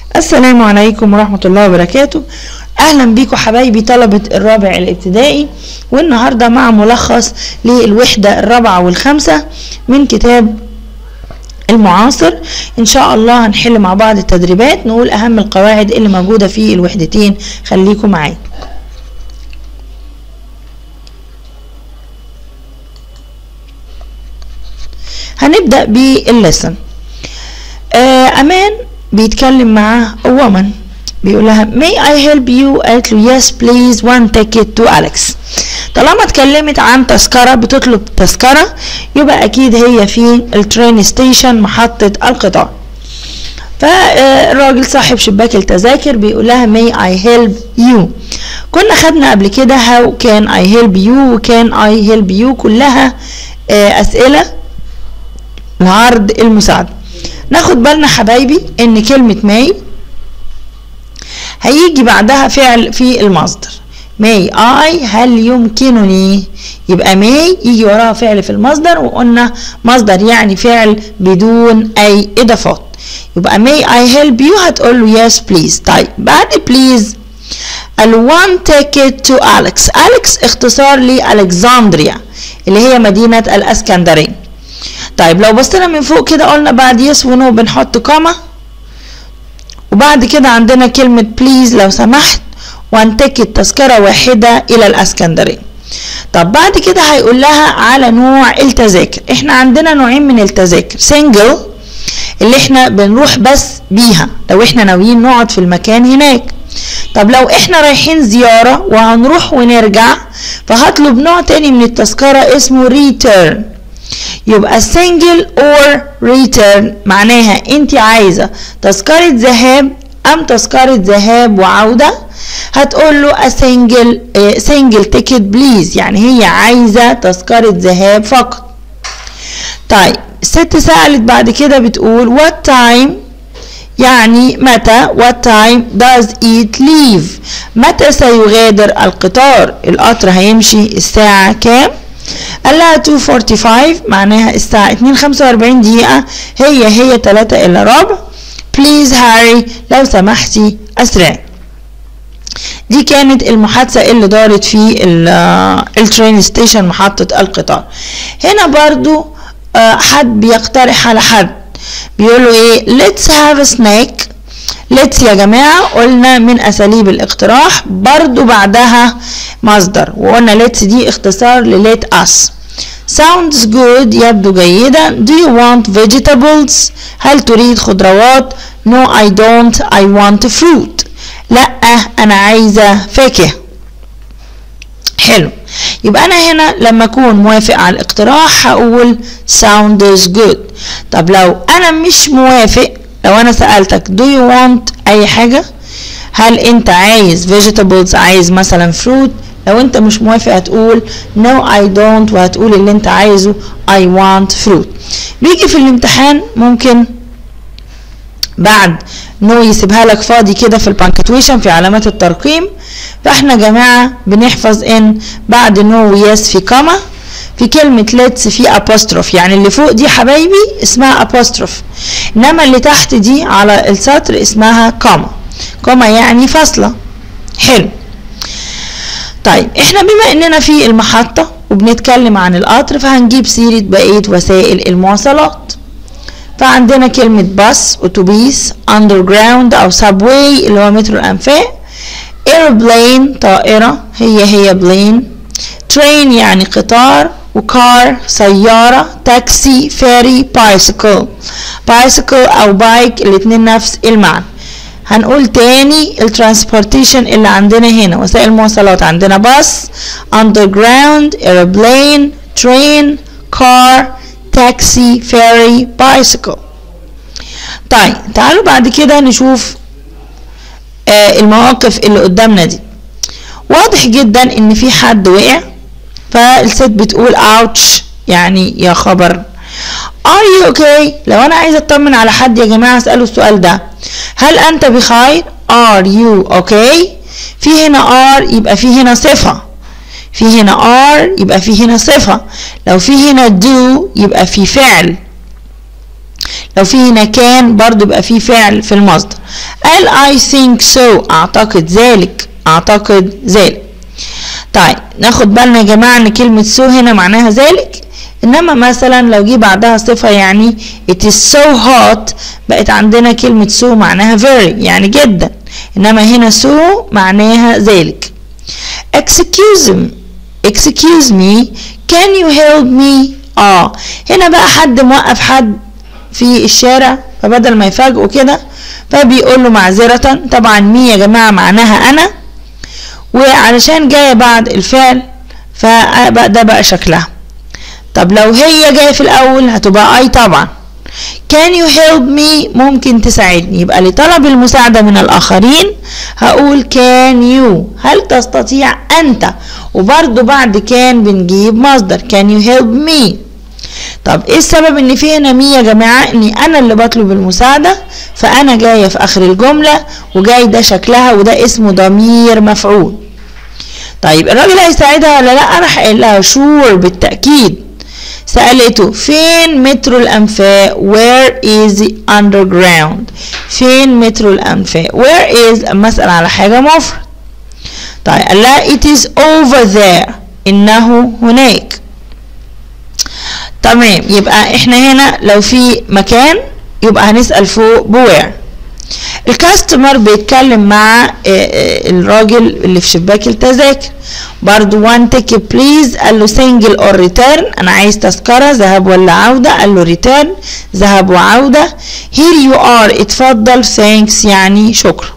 السلام عليكم ورحمة الله وبركاته أهلا بيكم حبايبي طلبة الرابع الابتدائي والنهاردة مع ملخص للوحدة الرابعة والخامسة من كتاب المعاصر إن شاء الله هنحل مع بعض التدريبات نقول أهم القواعد اللي موجودة في الوحدتين خليكم معايا هنبدأ باللسن آه أمان بيتكلم مع woman بيقول لها may I help you قالت له yes please one ticket to Alex طالما اتكلمت عن تذكرة بتطلب تذكرة يبقى أكيد هي في الترين ستيشن محطة القطار فالراجل صاحب شباك التذاكر بيقول لها may I help you كنا خدنا قبل كده how can I help you وكان I help you كلها أسئلة لعرض المساعدة ناخد بالنا حبايبي ان كلمة may هيجي بعدها فعل في المصدر may I هل يمكنني يبقى may يجي وراها فعل في المصدر وقلنا مصدر يعني فعل بدون اي اضافات يبقى may I help you هتقول له yes please طيب بعد please ال one ticket to Alex Alex اختصار لألكسندريا اللي هي مدينة الاسكندرية طيب لو بصينا من فوق كده قلنا بعد يس ونو بنحط كوما وبعد كده عندنا كلمة بليز لو سمحت وانتكت تذكرة واحدة إلى الأسكندرية طب بعد كده هيقول لها على نوع التذاكر احنا عندنا نوعين من التذاكر سنجل اللي احنا بنروح بس بيها لو احنا ناويين نقعد في المكان هناك طب لو احنا رايحين زيارة وهنروح ونرجع فهطلب نوع تاني من التذكرة اسمه ريتيرن يبقى single or return معناها انت عايزة تذكرة ذهاب ام تذكرة ذهاب وعودة هتقول له a single uh, single ticket please يعني هي عايزة تذكرة ذهاب فقط طيب الست سألت بعد كده بتقول what time يعني متى what time does it leave متى سيغادر القطار القطر هيمشي الساعة كام قال لها 2:45 معناها الساعة 2:45 دقيقة هي هي 3 إلا ربع بليز هاري لو سمحتي أسرع دي كانت المحادثة اللي دارت في الترين ستيشن محطة القطار هنا برضو حد بيقترح على حد بيقول له ايه let's have a snack let's يا جماعة قلنا من أساليب الاقتراح برضو بعدها مصدر وقلنا let's دي اختصار ل let us sounds good يبدو جيدا do you want vegetables هل تريد خضروات no I don't I want fruit لا أنا عايزة فاكهة حلو يبقى أنا هنا لما أكون موافق على الاقتراح هقول sounds good طب لو أنا مش موافق لو انا سألتك do you want اي حاجة هل انت عايز vegetables عايز مثلا fruit لو انت مش موافق هتقول no I don't وهتقول اللي انت عايزه I want fruit بيجي في الامتحان ممكن بعد نو يسيبها لك فاضي كده في البانكتويشن في علامات الترقيم فاحنا يا جماعة بنحفظ ان بعد نو ويس في كما في كلمة let's في apostrophe يعني اللي فوق دي حبايبي اسمها apostrophe انما اللي تحت دي على السطر اسمها كوما كوما يعني فاصلة حلو طيب احنا بما اننا في المحطة وبنتكلم عن القطر فهنجيب سيرة بقية وسائل المواصلات فعندنا كلمة باص اتوبيس underground او subway اللي هو مترو الانفاق airplane طائرة هي هي بلين train يعني قطار وكار سيارة تاكسي فيري بايسيكل بايسيكل أو بايك الاتنين نفس المعنى هنقول تاني الترانسبورتيشن اللي عندنا هنا وسائل المواصلات عندنا باص underground airplane train car تاكسي فيري بايسيكل طيب تعالوا بعد كده نشوف آه المواقف اللي قدامنا دي واضح جدا ان في حد وقع فالست بتقول اوتش يعني يا خبر are you okay لو انا عايزه اطمن على حد يا جماعه اساله السؤال ده هل انت بخير are you okay في هنا are يبقى في هنا صفه في هنا are يبقى في هنا صفه لو في هنا do يبقى في فعل لو في هنا كان برضو يبقى في فعل في المصدر قال I think so اعتقد ذلك اعتقد ذلك طيب ناخد بالنا يا جماعة ان كلمة so هنا معناها ذلك انما مثلا لو جه بعدها صفة يعني it is so hot بقت عندنا كلمة so معناها very يعني جدا انما هنا so معناها ذلك excuse me excuse me can you help me اه هنا بقى حد موقف حد في الشارع فبدل ما يفاجئه كده فبيقول له معذرة طبعا مي يا جماعة معناها أنا وعلشان جاية بعد الفعل فبقى ده بقى شكلها طب لو هي جاية في الأول هتبقى أي طبعا can you help me ممكن تساعدني يبقى لطلب المساعدة من الآخرين هقول can you هل تستطيع أنت وبرضو بعد كان بنجيب مصدر can you help me طب ايه السبب ان في هنا مي يا جماعة اني انا اللي بطلب المساعدة فانا جاية في اخر الجملة وجاي ده شكلها وده اسمه ضمير مفعول طيب الراجل هيساعدها ولا لا راح قايل لها شور بالتأكيد سألته فين مترو الأنفاق where is the underground فين مترو الأنفاق where is أما أسأل على حاجة مفرد طيب قال لها it is over there إنه هناك تمام يبقى احنا هنا لو في مكان يبقى هنسأل فوق بوير الكاستمر بيتكلم مع الراجل اللي في شباك التذاكر برضو وان تيكت بليز قال له سنجل اور ريتيرن انا عايز تذكرة ذهاب ولا عودة قال له ريتيرن ذهاب وعودة هير يو ار اتفضل ثانكس يعني شكرا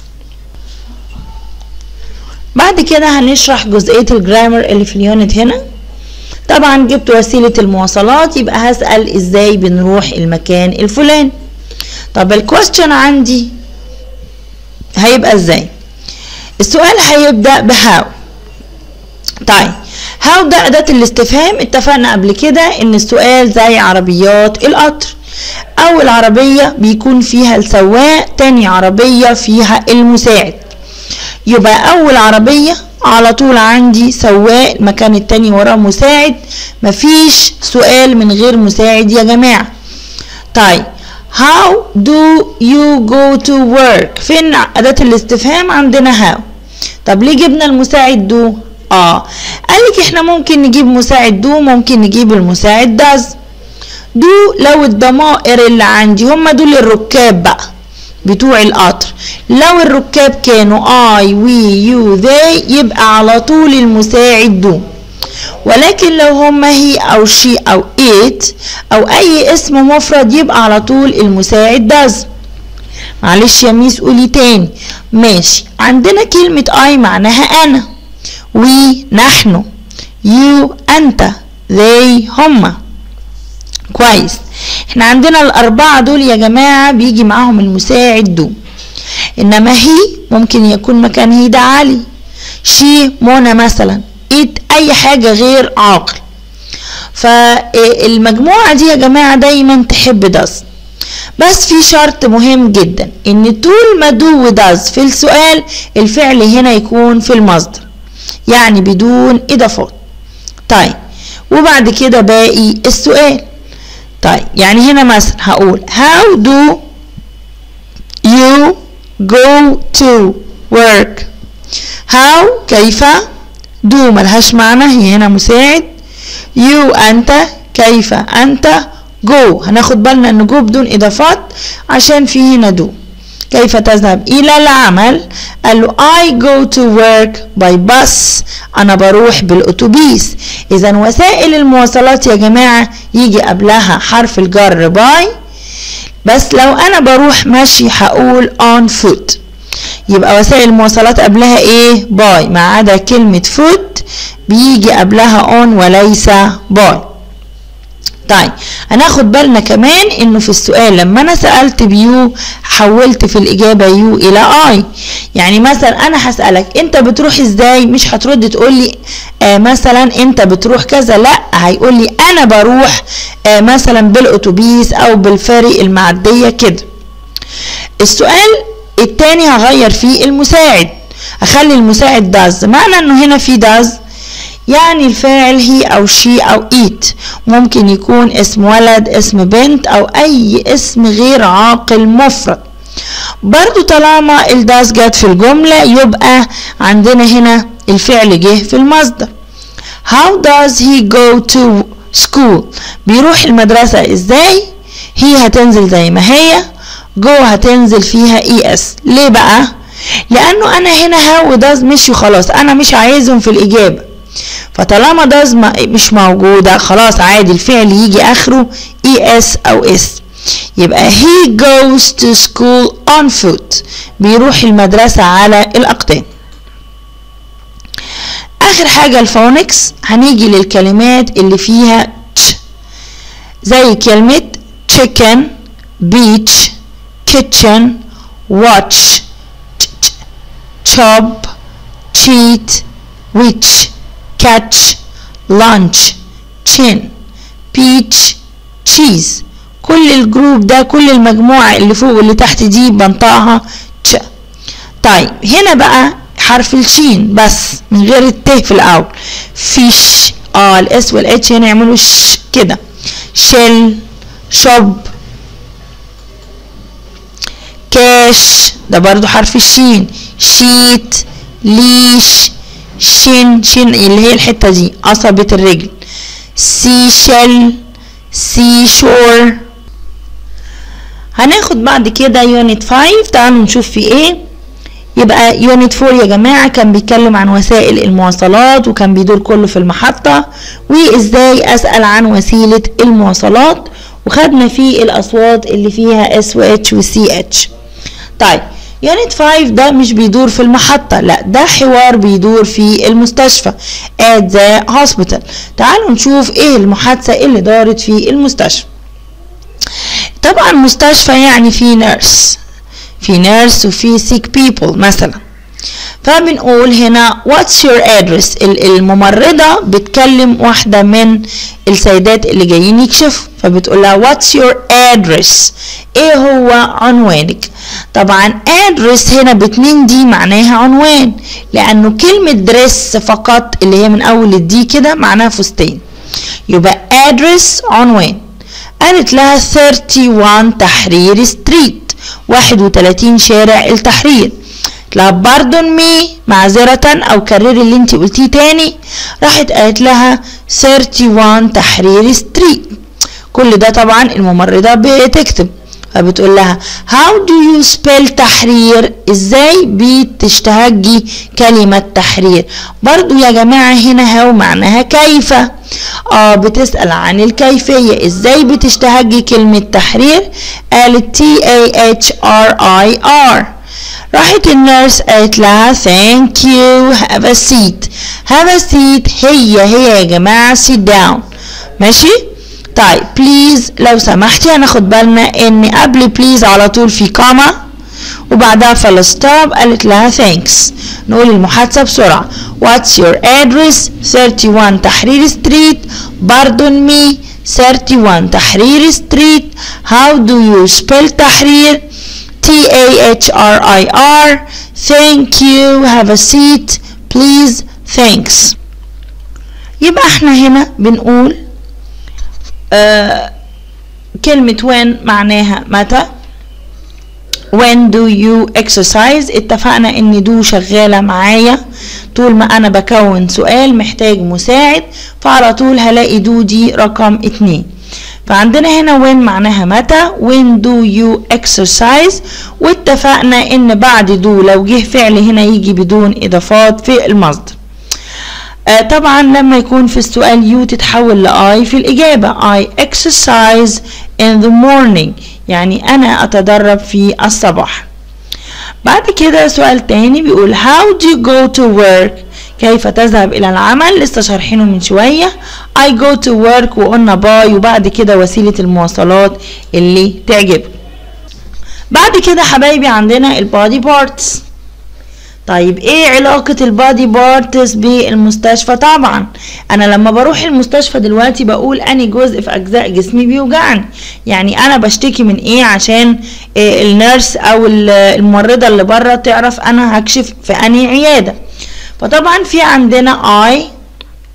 بعد كده هنشرح جزئية الجرامر اللي في اليونت هنا طبعا جبت وسيلة المواصلات يبقى هسأل ازاي بنروح المكان الفلاني طب الكويستشن عندي هيبقى ازاي السؤال هيبدأ بهاو طيب هاو ده أداة الاستفهام اتفقنا قبل كده ان السؤال زي عربيات القطر اول عربية بيكون فيها السواق تاني عربية فيها المساعد يبقى اول عربية على طول عندي سواق المكان التاني وراه مساعد مفيش سؤال من غير مساعد يا جماعة طيب how do you go to work فين أداة الاستفهام عندنا how طب ليه جبنا المساعد do اه قالك احنا ممكن نجيب مساعد do ممكن نجيب المساعد does do لو الضمائر اللي عندي هم دول الركاب بقى بتوع القطر لو الركاب كانوا I we you they يبقى على طول المساعد دو ولكن لو هما هي أو شي أو it أو أي اسم مفرد يبقى على طول المساعد does معلش يا ميس قولي تاني ماشي عندنا كلمة I معناها أنا we نحن you أنت they هما كويس احنا عندنا الأربعة دول يا جماعة بيجي معاهم المساعد دو إنما هي ممكن يكون مكان هي ده علي شي منى مثلا إيد أي حاجة غير عاقل فالمجموعة دي يا جماعة دايما تحب داز بس في شرط مهم جدا ان طول ما دو وداز في السؤال الفعل هنا يكون في المصدر يعني بدون اضافات طيب وبعد كده باقي السؤال طيب يعني هنا مثلا هقول how do you go to work how كيف do ملهاش معنى هي هنا مساعد you أنت كيف أنت go هناخد بالنا ان go بدون إضافات عشان في هنا do كيف تذهب إلى العمل قال له I go to work by bus أنا بروح بالأتوبيس إذا وسائل المواصلات يا جماعة يجي قبلها حرف الجر باي بس لو أنا بروح مشي هقول on foot يبقى وسائل المواصلات قبلها ايه باي ما عدا كلمة foot بيجي قبلها on وليس باي طيب هناخد بالنا كمان انه في السؤال لما انا سألت بيو حولت في الاجابة يو الى اي يعني مثلا انا هسألك انت بتروح ازاي مش هترد تقول لي آه مثلا انت بتروح كذا لا هيقول لي انا بروح آه مثلا بالاتوبيس او بالفرق المعدية كده السؤال التاني هغير فيه المساعد اخلي المساعد داز معنى انه هنا في داز يعني الفاعل هي أو شي أو إيت ممكن يكون اسم ولد اسم بنت أو أي اسم غير عاقل مفرد برضو طالما الداس جت في الجملة يبقى عندنا هنا الفعل جه في المصدر How does he go to school بيروح المدرسة ازاي هي هتنزل زي ما هي جو هتنزل فيها اي اس ليه بقى لانه انا هنا هاو وداز مشوا خلاص انا مش عايزهم في الاجابة فطالما داز مش موجودة خلاص عادي الفعل يجي اخره اي اس او اس يبقى he goes to school on foot بيروح المدرسة على الأقدام آخر حاجة الفونكس هنيجي للكلمات اللي فيها تش زي كلمة chicken beach kitchen watch chop cheat witch catch lunch chin peach cheese كل الجروب ده كل المجموعة اللي فوق واللي تحت دي بنطقها تش طيب هنا بقى حرف الشين بس من غير الت في الأول فيش اه الاس والاتش هنا يعملوا ش كده شل شوب كاش ده برضو حرف الشين شيت ليش شين شين اللي هي الحتة دي قصبة الرجل سي شل سي شور هناخد بعد كده يونت 5 تعالوا نشوف في ايه يبقى يونت 4 يا جماعة كان بيتكلم عن وسائل المواصلات وكان بيدور كله في المحطة وازاي اسأل عن وسيلة المواصلات وخدنا فيه الاصوات اللي فيها اس و اتش و سي اتش طيب يونت 5 ده مش بيدور في المحطة لا ده حوار بيدور في المستشفى at the hospital تعالوا نشوف ايه المحادثة اللي دارت في المستشفى طبعا مستشفى يعني في نيرس في نيرس وفي sick people مثلا فبنقول هنا what's your address الممرضة بتكلم واحدة من السيدات اللي جايين يكشفوا فبتقول لها what's your address ايه هو عنوانك طبعا address هنا باتنين دي معناها عنوان لانه كلمة دريس فقط اللي هي من اول الدي كده معناها فستان يبقى address عنوان قالت لها 31 تحرير ستريت 31 شارع التحرير لا باردون مي معذرة او كرري اللي انت قلتيه تاني راحت قالت لها 31 تحرير ستريت كل ده طبعا الممرضة بتكتب فبتقول لها how do you spell تحرير ازاي بتشتهجي كلمة تحرير برضو يا جماعة هنا هاو معناها كيف اه بتسأل عن الكيفية ازاي بتشتهجي كلمة تحرير قالت T A H R I R راحت النيرس قالت لها thank you have a seat have a seat هي هي يا جماعة sit down ماشي طيب بليز لو سمحتي هناخد بالنا ان قبل بليز على طول في كاما وبعدها فلسطاب قالت لها thanks نقول المحادثة بسرعة what's your address 31 تحرير ستريت pardon me 31 تحرير ستريت how do you spell تحرير T A H R I R thank you have a seat please thanks يبقى احنا هنا بنقول آه كلمة when معناها متى when do you exercise اتفقنا ان دو شغالة معايا طول ما انا بكون سؤال محتاج مساعد فعلى طول هلاقي دو دي رقم اتنين فعندنا هنا when معناها متى when do you exercise واتفقنا ان بعد دو لو جه فعل هنا يجي بدون اضافات في المصدر آه طبعا لما يكون في السؤال يو تتحول لاي في الإجابة I exercise in the morning يعني أنا أتدرب في الصباح بعد كده سؤال تاني بيقول how do you go to work كيف تذهب إلى العمل لسه شارحينه من شوية I go to work وقلنا باي وبعد كده وسيلة المواصلات اللي تعجبك بعد كده حبايبي عندنا البادي بارتس طيب ايه علاقة البادي بارتس بالمستشفى طبعا انا لما بروح المستشفى دلوقتي بقول اني جزء في اجزاء جسمي بيوجعني يعني انا بشتكي من ايه عشان إيه النيرس او الممرضة اللي بره تعرف انا هكشف في اني عيادة فطبعا في عندنا اي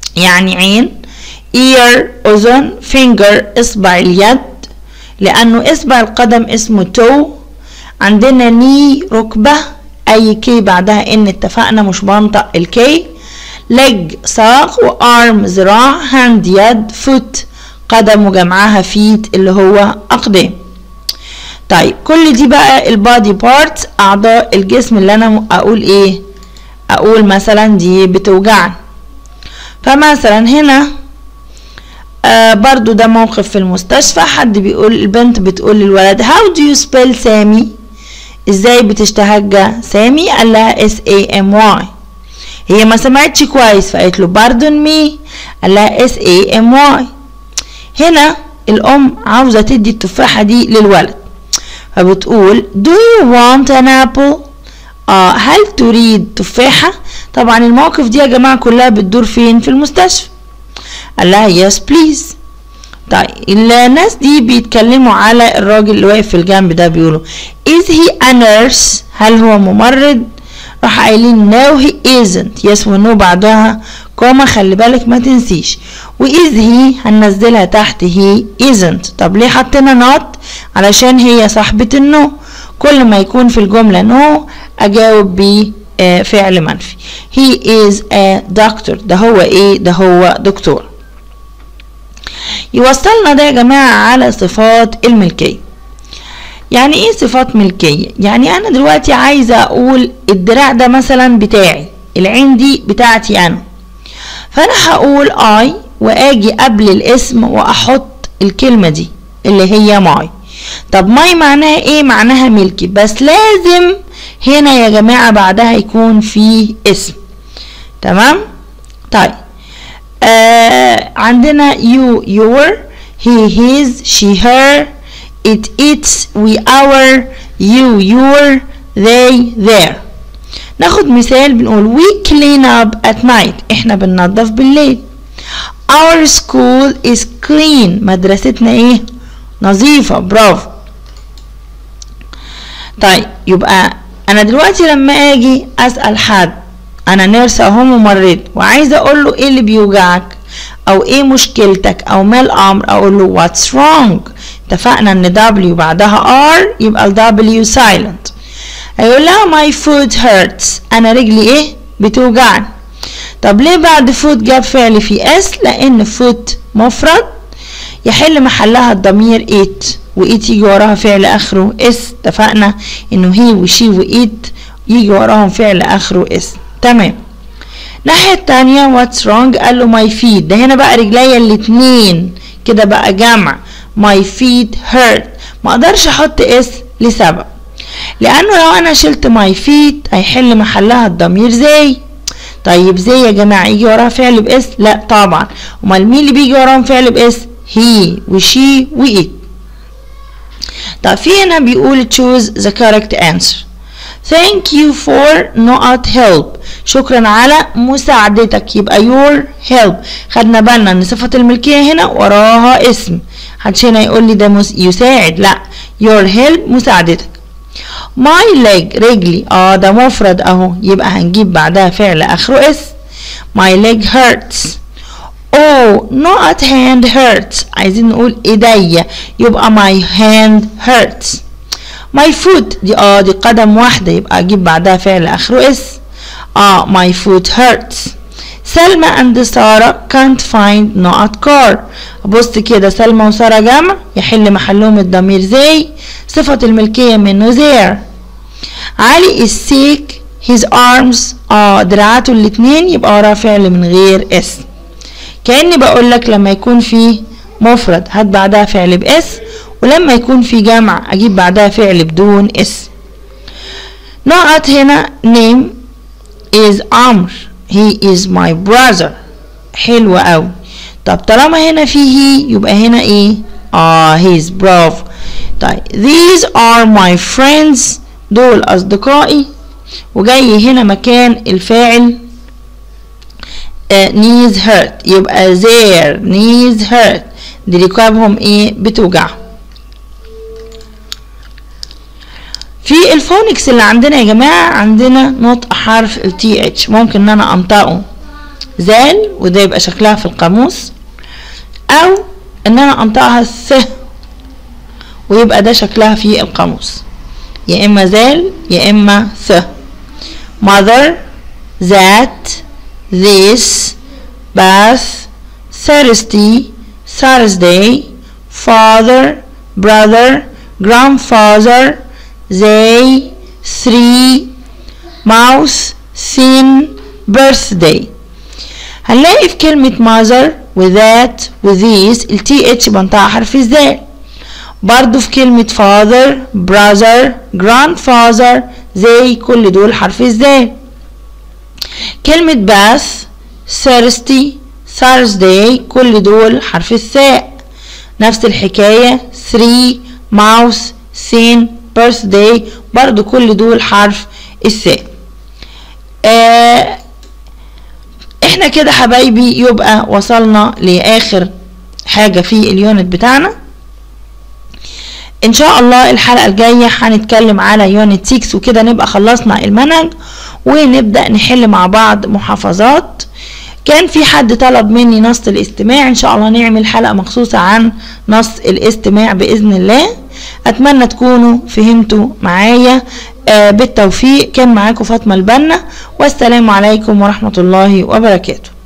يعني عين ear أذن finger إصبع اليد لأنه إصبع القدم اسمه toe عندنا ني ركبة أي كي بعدها إن اتفقنا مش بنطق الكي leg ساق وارم ذراع hand يد foot قدم وجمعها feet اللي هو أقدام طيب كل دي بقى البادي بارتس أعضاء الجسم اللي أنا أقول إيه أقول مثلا دي بتوجعني فمثلا هنا آه برضو ده موقف في المستشفى حد بيقول البنت بتقول للولد how do you spell سامي ازاي بتشتهجى سامي قال لها s a m y هي ما سمعتش كويس فقالت له pardon me قال لها s a m y هنا الام عاوزه تدي التفاحه دي للولد فبتقول do you want an apple آه هل تريد تفاحه طبعا المواقف دي يا جماعه كلها بتدور فين في المستشفى قال لها yes please طيب الناس دي بيتكلموا على الراجل اللي واقف في الجنب ده بيقولوا is he a nurse هل هو ممرض راح قايلين no he isn't yes و no بعدها كوما خلي بالك ما تنسيش و is he هننزلها تحت he isn't طب ليه حطينا not علشان هي صاحبة النو كل ما يكون في الجملة no أجاوب بفعل منفي he is a doctor ده هو ايه ده هو دكتور يوصلنا ده يا جماعة على صفات الملكية يعني ايه صفات ملكية يعني انا دلوقتي عايزة اقول الدراع ده مثلا بتاعي العين دي بتاعتي انا فانا هقول اي واجي قبل الاسم واحط الكلمة دي اللي هي ماي طب ماي معناها ايه معناها ملكي بس لازم هنا يا جماعة بعدها يكون فيه اسم تمام طيب آه عندنا you your he his she her it its we our you your they their ناخد مثال بنقول we clean up at night احنا بننظف بالليل our school is clean مدرستنا ايه نظيفة برافو طيب يبقى انا دلوقتي لما اجي اسأل حد انا نيرس اهو ممرض وعايزه اقول له ايه اللي بيوجعك او ايه مشكلتك او ما الامر اقول له what's wrong اتفقنا ان W بعدها R يبقى ال W silent هيقول لها my foot hurts انا رجلي ايه بتوجعني طب ليه بعد foot جاب فعل في s لان foot مفرد يحل محلها الضمير it وإيت يجي وراها فعل اخره اس اتفقنا انه هي وشي وإيت يجي وراهم فعل اخره اس تمام الناحية التانية واتس wrong قال له my feet ده هنا بقى رجليا الاتنين كده بقى جمع my feet hurt ما اقدرش احط اس لسبب لانه لو انا شلت my feet هيحل محلها الضمير زي طيب زي يا جماعة يجي وراها فعل باس لا طبعا امال مين اللي بيجي وراهم فعل باس he وشي وإيت طب في هنا بيقول choose the correct answer thank you for not help شكرا على مساعدتك يبقى your help خدنا بالنا ان صفة الملكية هنا وراها اسم محدش هنا يقول لي ده مس... يساعد لا your help مساعدتك my leg رجلي اه ده مفرد اهو يبقى هنجيب بعدها فعل اخره اس my leg hurts oh not hand hurts عايزين نقول ايديا يبقى my hand hurts my foot دي اه دي قدم واحدة يبقى اجيب بعدها فعل اخره اس اه my foot hurts سلمى and سارة can't find not car بص كده سلمى وسارة جمع يحل محلهم الضمير زي صفة الملكية منه there علي is sick his arms اه دراعاته الاتنين يبقى وراه فعل من غير اس كأني بقول لك لما يكون في مفرد هات بعدها فعل باس ولما يكون في جمع اجيب بعدها فعل بدون اس نقط هنا name is عمرو he is my brother حلو قوي طب طالما هنا في he يبقى هنا ايه اه he's برافو طيب these are my friends دول اصدقائي وجاي هنا مكان الفاعل uh, knees hurt يبقى their knees hurt دي ركابهم ايه بتوجعهم في الفونكس اللي عندنا يا جماعة عندنا نطق حرف ال TH ممكن ان انا انطقه زال وده يبقى شكلها في القاموس او ان انا انطقها س ويبقى ده شكلها في القاموس يا اما زال يا اما ث mother that this bath thirsty Thursday father brother grandfather they three mouse thin birthday هنلاقي في كلمة mother وذات وذيس ال TH بنطقها حرف الزال برضو في كلمة father brother grandfather they كل دول حرف الزال كلمة bath thirsty Thursday كل دول حرف الثاء نفس الحكاية three mouse thin birthday برضو كل دول حرف الثاء آه احنا كده حبايبي يبقى وصلنا لاخر حاجة في اليونت بتاعنا ان شاء الله الحلقة الجاية هنتكلم على يونت 6 وكده نبقى خلصنا المنهج ونبدأ نحل مع بعض محافظات كان في حد طلب مني نص الاستماع ان شاء الله نعمل حلقة مخصوصة عن نص الاستماع بإذن الله اتمنى تكونوا فهمتوا معايا آه بالتوفيق كان معاكم فاطمة البنا والسلام عليكم ورحمة الله وبركاته